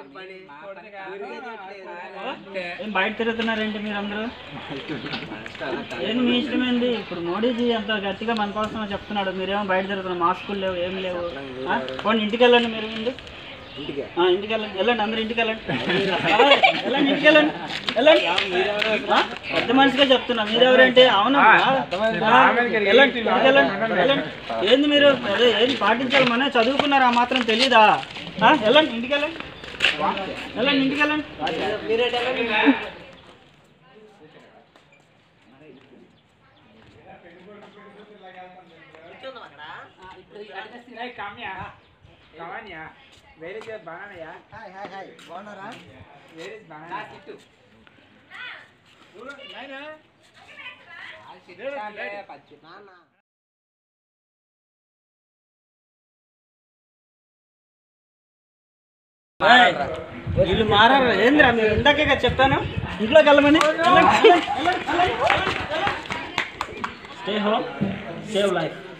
ఏం బయట తిరుగుతున్నారేంటి మీరందరూ ఏంది మీ ఇష్టమేంది ఇప్పుడు మోడీజీ అంత గట్టిగా మన కోసం చెప్తున్నాడు మీరేమో బయట తిరుగుతున్నారు మాస్కులు లేవు ఏం లేవు ఆ? పోనీ ఇంటికి వెళ్ళండి మీరు ముందు ఆ, ఇంటికి వెళ్ళండి వెళ్ళండి అందరూ ఇంటికి వెళ్ళండి ఆ, వెళ్ళండి ఇంటికి వెళ్ళండి వెళ్ళండి ఆ? పెద్ద మనిషిగా చెప్తున్నా మీరెవరంటే అవునా ఆ, వెళ్ళండి ఇంటికి వెళ్ళండి వెళ్ళండి ఏంది మీరు అదే ఏంది పాటించాలి మన చదువుకున్నారు ఆ మాత్రం తెలీదా ఆ, వెళ్ళండి ఇంటికి వెళ్ళండి వెళ్ళండి ఇంటికి వెళ్ళండి వేరే బాగా బాగున్నారా వేరే బాగా ఏయ్, వీళ్ళు మారారు ఏంద్రా మీరు ఇందాకే కదా చెప్పాను ఇంట్లోకి వెళ్ళమని స్టే హోమ్ సేవ్ లైఫ్